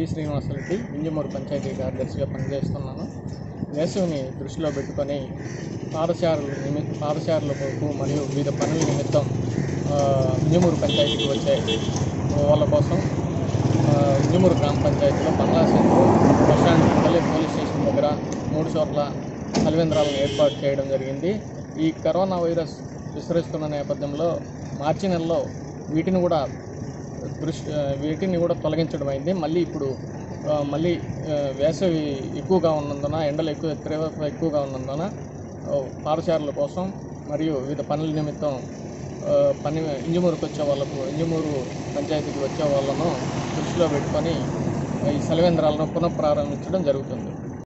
B Srinivasa Reddy Injamuru panchayat కార్యదర్శిగా పనిచేస్తున్నాను వేసవిని దృష్టిలో పెట్టుకొని పాదచారుల నిమి పాదచారులకు మరియు వివిధ పనుల నిమిత్తం ఆ, ఇంజమూరు పంచాయతీకి వచ్చే వాళ్ళ కోసం ఆ, ఇంజమూరు గ్రామ పంచాయతీలో బంగ్లా సెంటర్ బస్టాండ్ పల్లె పోలీస్ స్టేషన్ దగ్గర మూడు చోట్ల సలివేంద్రాలను ఏర్పాటు చేయడం జరిగింది ఈ కరోనా వైరస్ విస్తరిస్తున్న నేపథ్యంలో మార్చి నెలలో వీటిని కూడా దృష్టి ఆ, వీటిని కూడా తొలగించడం అయింది మళ్ళీ ఇప్పుడు ఆ, మళ్ళీ ఆ, వేసవి ఎక్కువగా ఉన్నందున ఎండలు ఎక్కువ తీవ్రత ఎక్కువగా ఉన్నందున ఆ, పాదచారుల కోసం మరియు వివిధ పనుల నిమిత్తం ఆ, పని ఇంజమూరుకు వచ్చే వాళ్ళకు ఇంజమూరు పంచాయతీకి వచ్చే వాళ్ళను దృష్టిలో పెట్టుకొని ఈ సెలవేంద్రాలను పునఃప్రారంభించడం జరుగుతుంది